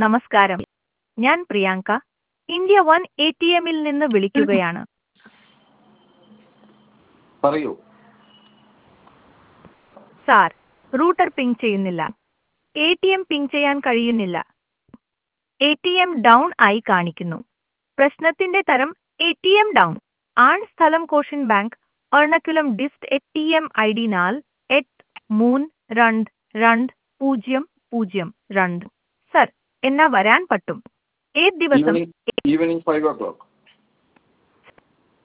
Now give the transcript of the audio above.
നമസ്കാരം ഞാൻ Priyanka India one A T എമ്മിൽ നിന്ന് വിളിക്കുകയാണ് പറയൂ സാർ റൂട്ടർ പിങ് ചെയ്യുന്നില്ല എ ടി എം പിങ് ചെയ്യാൻ കഴിയുന്നില്ല എ ടി എം ഡൗൺ ആയി കാണിക്കുന്നു പ്രശ്നത്തിന്റെ തരം എ ടി എം ഡൗൺ ആൺ സ്ഥലം കോഷൻ bank Ernakulam dist A T M I D നാൽ എട്ട് മൂന്ന് രണ്ട് രണ്ട് പൂജ്യം പൂജ്യം രണ്ട് സർ എന്നാ വരാൻ പറ്റും ഏത് ദിവസം ഈവനിങ് ഈവനിങ് ഫൈവ് ഓ ക്ലോക്ക്